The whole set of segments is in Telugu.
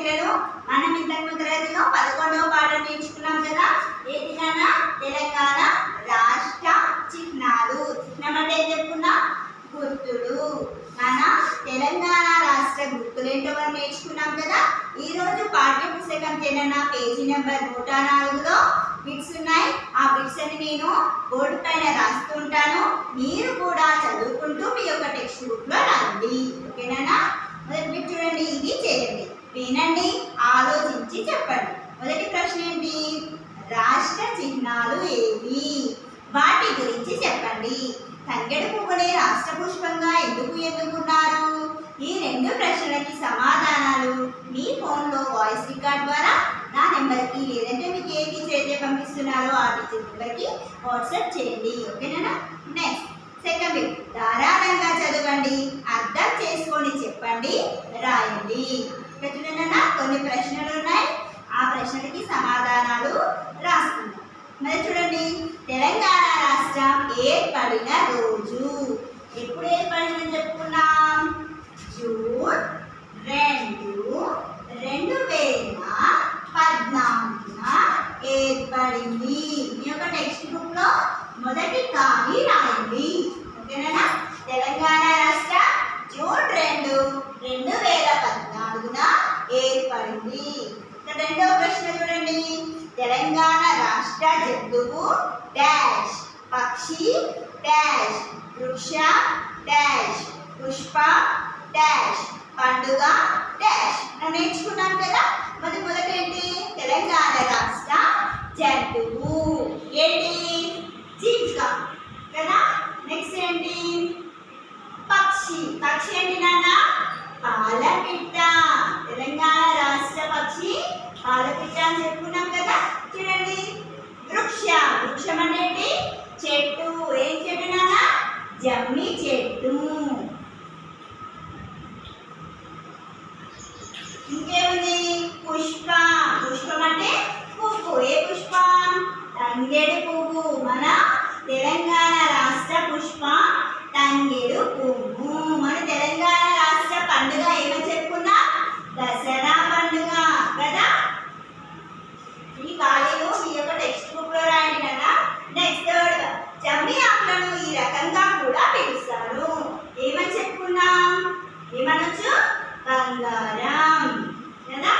పిల్లలు మనం ఇంతకు ముందు తరగతిలో పదకొండవ పాఠం నేర్చుకున్నాం కదా ఏంటి నాన్న తెలంగాణ రాష్ట్ర చిహ్నాలు చిహ్నం అంటే ఏం చెప్పుకున్నాం గుర్తులు నాన్న తెలంగాణ రాష్ట్ర గుర్తులేంటో మనం నేర్చుకున్నాం కదా ఈ రోజు పాఠ్య పుస్తకం తెలంగాణ పేజీ నెంబర్ నూట నాలుగులో బిట్స్ ఉన్నాయి ఆ బిట్స్ అని నేను బోర్డు పైన రాస్తూ ఉంటాను మీరు కూడా చదువుకుంటూ మీ యొక్క టెక్స్ట్ బుక్ లో రాయండి ఓకేనా మొదటి బిట్ చూడండి ఇది చేయండి వినండి ఆలోచించి చెప్పండి మొదటి ప్రశ్న ఏంటి రాష్ట్ర చిహ్నాలు ఏవి వాటి గురించి చెప్పండి తంగెడు పువ్వుని రాష్ట్ర పుష్పంగా ఎందుకు ఎన్నుకున్నారు ఈ రెండు ప్రశ్నలకి సమాధానాలు మీ ఫోన్లో వాయిస్ రికార్డ్ ద్వారా నా నెంబర్కి లేదంటే మీకు ఏ టీచర్ అయితే పంపిస్తున్నారో ఆ టీచర్ నెంబర్కి వాట్సాప్ చేయండి ఓకేనా నెక్స్ట్ సెకండ్ బిట్ ధారాళంగా చదవండి అర్థం చేసుకొని చెప్పండి రాయండి ఇక్కడ చూడండి కొన్ని ప్రశ్నలు ఉన్నాయి ఆ ప్రశ్నలకి సమాధానాలు రాసుకుందాం మరి చూడండి తెలంగాణ రాష్ట్రం ఏర్పడిన రోజు ఎప్పుడు ఏర్పడిందని చెప్పుకున్నాం జూన్ రెండు రెండు వేల పద్నాలుగున ఏర్పడింది మీ యొక్క టెక్స్ట్ బుక్ లో మొదటి ఖాళీ రాయండి ఓకేనా తెలంగాణ రాష్ట్ర జూన్ రెండు రెండు వేల పద్నాలుగున ఏర్పడింది ఇక రెండవ ప్రశ్న చూడండి తెలంగాణ రాష్ట్ర జంతువు డాష్ పక్షి డాష్ వృక్ష డాష్ పుష్ప డాష్ పండుగ డాష్ మనం నేర్చుకున్నాం కదా మరి మొదటి ఏంటి తెలంగాణ రాష్ట్ర జంతువు ఏంటి జింక కదా నెక్స్ట్ ఏంటి పక్షి పక్షి ఏంటి నాన్న పాలపిట్ట తెలంగాణ రాష్ట్ర పక్షి పాలపిట్ట అని చెప్పుకున్నాం కదా చూడండి వృక్ష వృక్షం అనేది చెట్టు ఏం చెట్టు నాన్న జమ్మి చెట్టు ఇంకేముంది పుష్ప పుష్పం అంటే పువ్వు ఏ పుష్పం తంగేడు పువ్వు మన తెలంగాణ రాష్ట్ర పుష్పం తంగేడు పువ్వు మన తెలంగాణ రాష్ట్ర పండుగ ఏమని చెప్పుకున్నా దసరా పండుగ కదా ఈ ఖాళీలు మీ యొక్క టెక్స్ట్ బుక్ లో రాయండి కదా నెక్స్ట్ థర్డ్ జమ్మి ఆకులను ఈ రకంగా కూడా పిలుస్తారు ఏమని చెప్పుకున్నాం ఏమనొచ్చు బంగారం కదా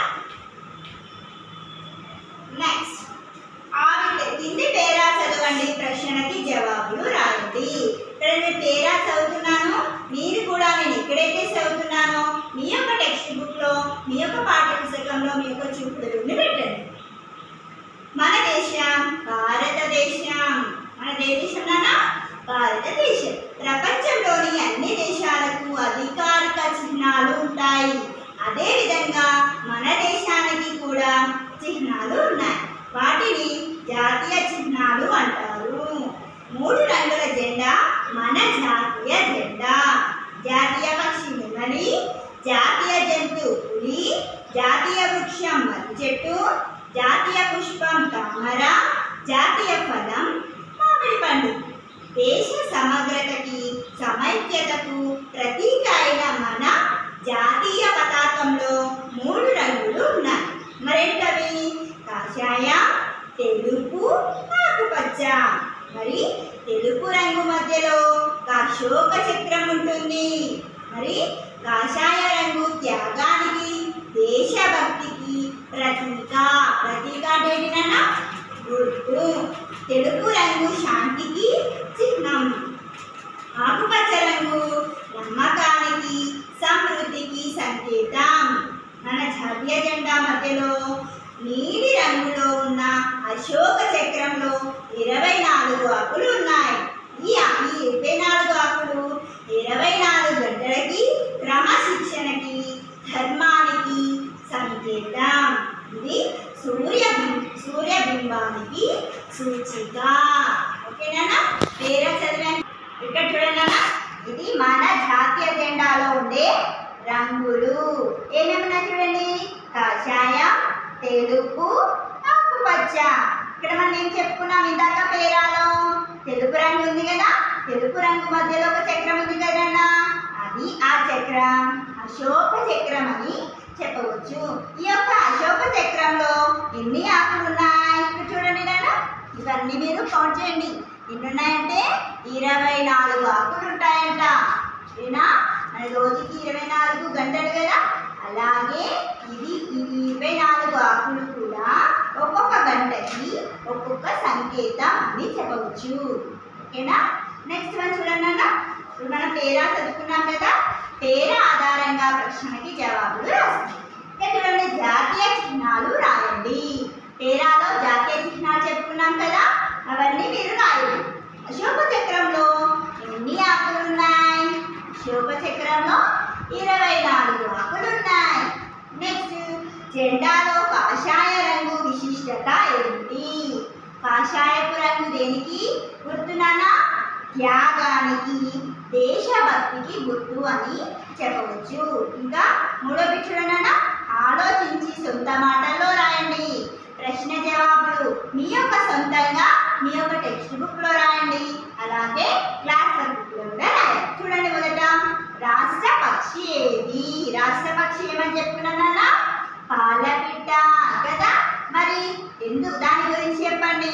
నెక్స్ట్ ఆవిడ కింది పేరా చదవండి ప్రశ్నకి జవాబులు రాయండి ఇక్కడ నేను పేరా చదువుతున్నాను మీరు కూడా నేను ఎక్కడైతే చదువుతున్నానో మీ యొక్క టెక్స్ట్ బుక్ లో మీ యొక్క పాఠ్య పుస్తకంలో మీ యొక్క చూపుడుని పెట్టండి మన దేశం భారతదేశం మన దేశం నాన్న భారతదేశం ప్రపంచంలోని అన్ని దేశాలకు అధికారిక చిహ్నాలు ఉంటాయి అదేవిధంగా మన దేశానికి కూడా చిహ్నాలు ఉన్నాయి వాటిని జాతీయ చిహ్నాలు అంటారు మూడు రంగుల జెండా మన జాతీయ జెండా జాతీయ పక్షి నెమలి జాతీయ జంతువు పులి జాతీయ వృక్షం మర్రి చెట్టు జాతీయ పుష్పం తామర జాతీయ ఫలం మామిడి పండు దేశ సమగ్రతకి సమైక్యతకు ప్రతీక అయిన మన జాతీయ పతాకంలో మూడు రంగులు ఉన్నాయి మరేంటవి కాషాయ తెలుపు ఆకుపచ్చ మరి తెలుపు రంగు మధ్యలో అశోక చక్రం ఉంటుంది మరి కాషాయ రంగు త్యాగానికి దేశభక్తికి ప్రతీక ప్రతీక అంటే ఏంటిదన్నా? గుర్తు తెలుపు రంగు శాంతికి చిహ్నం ఆకుపచ్చ రంగు నమ్మకానికి సమృద్ధికి సంకేతం మన జాతీయ జెండా మధ్యలో నీలి రంగులో ఉన్న అశోక చక్రంలో ఇరవై నాలుగు ఆకులు ఉన్నాయి ఈ ఆ- ఈ ఇరవై నాలుగు ఆకులు ఇరవై నాలుగు గంటలకి క్రమశిక్షణకి ధర్మానికి సంకేతం ఇది సూర్య సూర్యబింబానికి సూచిక ఓకేనా పేరు చదివాను ఇక్కడ చూడండి అన్న. ఇది మన జాతీయ జెండాలో ఉండే రంగులు ఏమేమి ఉన్నాయి చూడండి కాషాయం తెలుపు ఆకుపచ్చ ఇక్కడ మనం ఏం చెప్పుకున్నాం ఇందాక పేరాలో తెలుపు రంగు ఉంది కదా తెలుపు రంగు మధ్యలో ఒక చక్రం ఉంది కదన్నా అది ఆ చక్రం అశోక చక్రం అని చెప్పవచ్చు ఈ యొక్క రాయకండి ఎన్ని ఉన్నాయంటే ఇరవై నాలుగు ఆకులు ఉంటాయంట ఓకేనా మన రోజుకి ఇరవై నాలుగు గంటలు కదా అలాగే ఇది ఈ ఇరవై నాలుగు ఆకులు కూడా ఒక్కొక్క గంటకి ఒక్కొక్క సంకేతం అని చెప్పవచ్చు ఓకేనా నెక్స్ట్ వన్ చూడండి అన్న ఇప్పుడు మనం పేరా చదువుకున్నాం కదా పేర ఆధారంగా ప్రశ్నకి జవాబులు రాస్తాం ఇక్కడ చూడండి జాతీయ చిహ్నాలు రాయండి పేరాలో జాతీయ చిహ్నాలు చెప్పుకున్నాం కదా అవన్నీ మీరు రాయండి అశోక చక్రంలో ఎన్ని ఆకులు ఉన్నాయి అశోక చక్రంలో ఇరవై నాలుగు ఆకులు ఉన్నాయి నెక్స్ట్ జెండాలో కాషాయ రంగు విశిష్టత ఏంటి కాషాయపు రంగు దేనికి గుర్తున్నానా త్యాగానికి దేశభక్తికి గుర్తు అని చెప్పవచ్చు ఇంకా మూడో చూడనా ఆలోచించి సొంత మాటల్లో రాయండి ప్రశ్న జవాబులు మీ యొక్క సొంతంగా మీ యొక్క టెక్స్ట్ బుక్ లో రాయండి అలాగే క్లాస్ వర్క్ లో కూడా రాయండి చూడండి మొదట రాష్ట్ర పక్షి ఏది రాష్ట్ర పక్షి ఏమని చెప్పుకున్నానా పాలపిట్ట కదా మరి ఎందుకు దాని గురించి చెప్పండి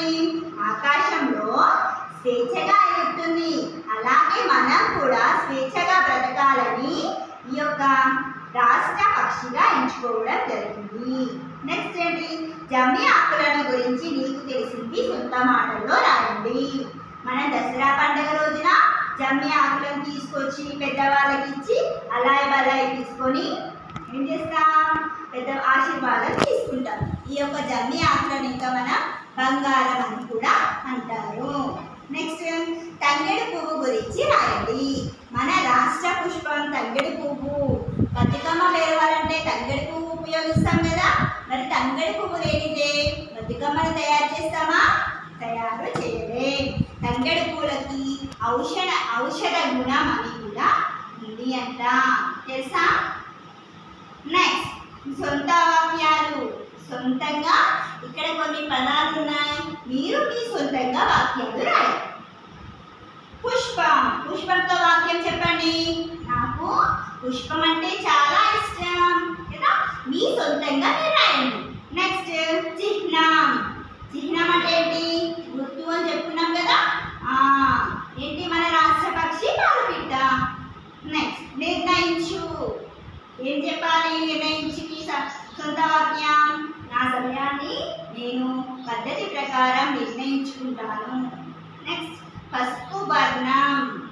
ఆకాశంలో స్వేచ్ఛగా ఎగురుతుంది అలాగే మనం కూడా స్వేచ్ఛగా బ్రతకాలని ఈ యొక్క రాష్ట్ర పక్షిగా ఎంచుకోవడం జరిగింది నెక్స్ట్ ఏంటి జమ్మి ఆకులను గురించి నీకు తెలిసింది సొంత మాటల్లో రాయండి మన దసరా పండుగ రోజున జమ్మి ఆకులను తీసుకొచ్చి పెద్దవాళ్ళకి ఇచ్చి అలాయ్ బలాయి తీసుకొని ఏం చేస్తాం పెద్ద ఆశీర్వాదం తీసుకుంటాం ఈ యొక్క జమ్మి ఆకులను ఇంకా మనం బంగారం అని కూడా అంటారు నెక్స్ట్ తంగెడు పువ్వు గురించి రాయండి మన రాష్ట్ర పుష్పం తంగెడు పువ్వు బతుకమ్మ పేరవాలంటే తంగెడు పువ్వు ఉపయోగిస్తాం కదా మరి తంగెడు పువ్వు లేనిదే బతుకమ్మను తయారు చేస్తామా తయారు చేయలే తంగెడు పూలకి ఔషధ ఔషధ గుణం అని కూడా ఉంది అంట తెలుసా నెక్స్ట్ సొంత వాక్యాలు సొంతంగా ఇక్కడ కొన్ని పదాలు ఉన్నాయి మీరు మీ సొంతంగా వాక్యాలు రాయాలి పుష్పం పుష్పంతో వాక్యం చెప్పండి నాకు పుష్పం అంటే చాలా ఇష్టం కదా మీ సొంతంగా మీరు రాయండి నెక్స్ట్ చిహ్నం చిహ్నం అంటే ఏంటి గుర్తు అని చెప్పుకున్నాం కదా ఆ ఏంటి మన రాష్ట్ర పక్షి పాలపిట్ట నెక్స్ట్ నిర్ణయించు ఏం చెప్పాలి నిర్ణయించి మీ స- సొంత వాక్యం నా సమయాన్ని నేను పద్ధతి ప్రకారం నిర్ణయించుకుంటాను నెక్స్ట్ పసుపు వర్ణం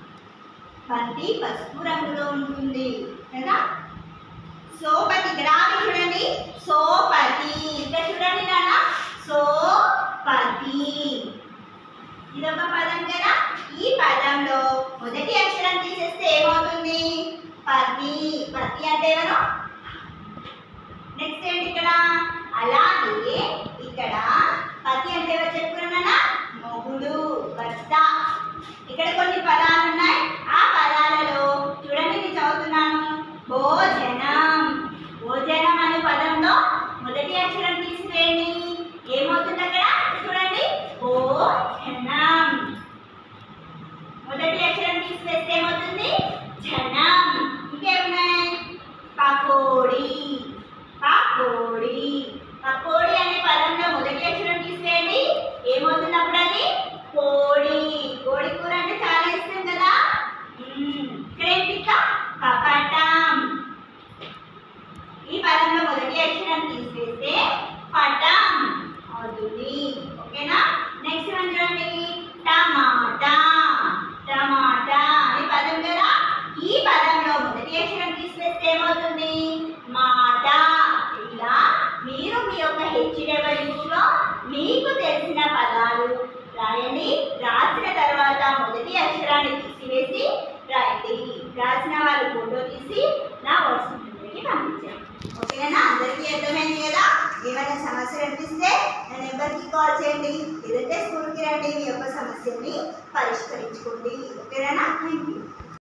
బంతి పసుపు రంగులో ఉంటుంది కదా సోపతి గ్రామి చూడండి సోపతి ఇక్కడ చూడండి నాన్న సోపతి ఇదొక పదం కదా ఈ పదంలో మొదటి అక్షరం తీసేస్తే ఏమవుతుంది పతి పతి అంటే ఎవరు నెక్స్ట్ ఏంటి ఇక్కడ అలాగే ఇక్కడ పతి అంటే ఎవరు చెప్పుకున్నానా మొగుడు భర్త ఇక్కడ కొన్ని పదాలు ఉన్నాయి ఆ పదాలలో చూడండి నేను చదువుతున్నాను భోజనం భోజనం అనే పదంలో మొదటి అక్షరం తీసివేయండి ఏమవుతుంది అక్కడ చూడండి భోజనం మొదటి అక్షరం తీసివేస్తే ఏమవుతుంది జనం ఇంకేమున్నాయి పకోడీ పకోడీ పకోడీ అనే పదంలో మొదటి అక్షరం తీసేయండి ఏమవుతుంది అప్పుడు అది కోడి కోడి కూర అంటే చాలా ఇష్టం కదా మ్మ్. ఇక్కడ ఏంటి ఇంకా? కపటం ఈ పదంలో మొదటి అక్షరం తీసేస్తే పటం అవుతుంది ఓకేనా నెక్స్ట్ వన్ చూడండి టమాటా టమాటా అనే పదం కదా ఈ పదంలో మొదటి అక్షరం తీసేస్తే ఏమవుతుంది మాట ఇలా మీరు మీ యొక్క హెచ్డబ్ల్యూ బుక్ లో మీకు తెలిసిన పదాలు రాయండి రాసిన తర్వాత మొదటి అక్షరాన్ని తీసివేసి రాయండి రాసిన వాళ్ళు ఫోటో తీసి నా వాట్సాప్ నెంబర్కి పంపించండి ఓకేనా అందరికీ అర్థమైంది కదా ఏమైనా సమస్యలు అనిపిస్తే నా నెంబర్కి కాల్ చేయండి లేదంటే స్కూల్కి రండి మీ యొక్క సమస్యని పరిష్కరించుకోండి ఓకేనా థ్యాంక్ యూ